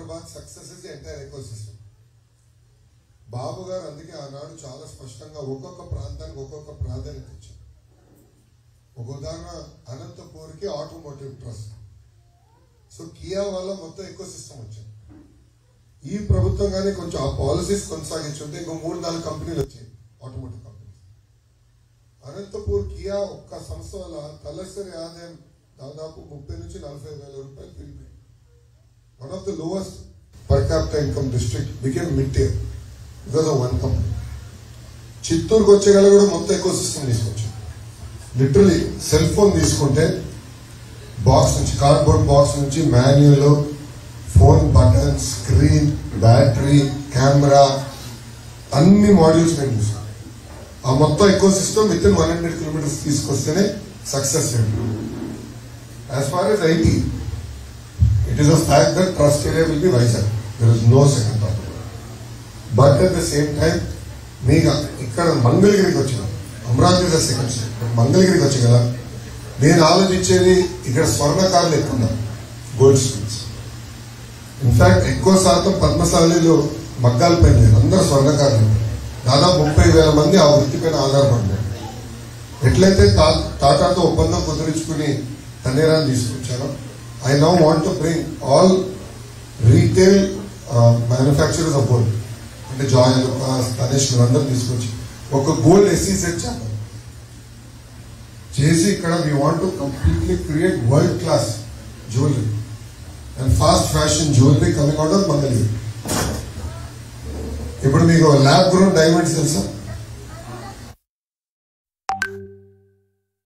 Hyderabad success is entire ecosystem Babu గారు అందుకే ఆనాడు చాలా స్పష్టంగా ఒక్కొక్క ప్రాంతానికి ఒక్కొక్క ప్రాధాన్యత ఇచ్చారు ఒక ఉదాహరణ అనంతపూర్కి ఆటోమోటివ్ ట్రస్ట్ సో కియా వల్ల మొత్తం ఎకో సిస్టమ్ వచ్చింది ఈ ప్రభుత్వం కానీ కొంచెం ఆ పాలసీస్ కొనసాగించుంటే ఇంకో మూడు నాలుగు కంపెనీలు వచ్చాయి ఆటోమోటివ్ కంపెనీస్ అనంతపూర్ కియా ఒక్క సంస్థ వల్ల తలసరి ఆదాయం దాదాపు ముప్పై నుంచి నలభై వేల రూపాయలు పెరిగిపోయింది one of the lowest per capital income district became mid tier because of one company చిత్తూరుకు వచ్చే గల కూడా మొత్తం ఎక్కువ సిస్టమ్ తీసుకొచ్చాం లిటరలీ సెల్ ఫోన్ తీసుకుంటే బాక్స్ నుంచి కార్డ్బోర్డ్ బాక్స్ నుంచి manual phone button screen battery camera అన్ని మాడ్యూల్స్ మేము చూసాం ఆ మొత్తం ఎక్కువ system with in one hundred kilometers తీసుకొస్తేనే success as far as IT it is a fact that trust area will B Vizag there is no second thought but at the same time మీకు ఇక్కడ మంగళగిరికి వచ్చిన అమరావతి ద సెకండ్ స్టేట్ మంగళగిరికి వచ్చి కదా నేను ఆలోచించేది ఇక్కడ స్వర్ణకారులు ఎక్కువ ఉన్నారు గోల్డ్ స్మిత్స్ ఇన్ఫాక్ట్ ఎక్కువ శాతం పద్మశాలిలో మగ్గాల పైన లేరు అందరూ స్వర్ణకారులు దాదాపు ముప్పై వేల మంది ఆ వృత్తి పైన ఆధారపడ్డారు ఎట్లయితే టా- టాటాతో ఒప్పందం కుదిరించుకుని తన్నేరాన్ని తీసుకొచ్చారో I now want to bring all retail manufacturers of gold అంటే జాయ్ అలుకాస్ తనేష్ అందరూ తీసుకొచ్చి ఒక గోల్డ్ ఎస్సీ సెట్ చేద్దాం చేసి ఇక్కడ we want to completely create world class jewellery and fast fashion jewellery coming out of Mangalagiri ఇప్పుడు మీకు ల్యాబ్ గ్రోన్ డైమండ్స్ తెలుసా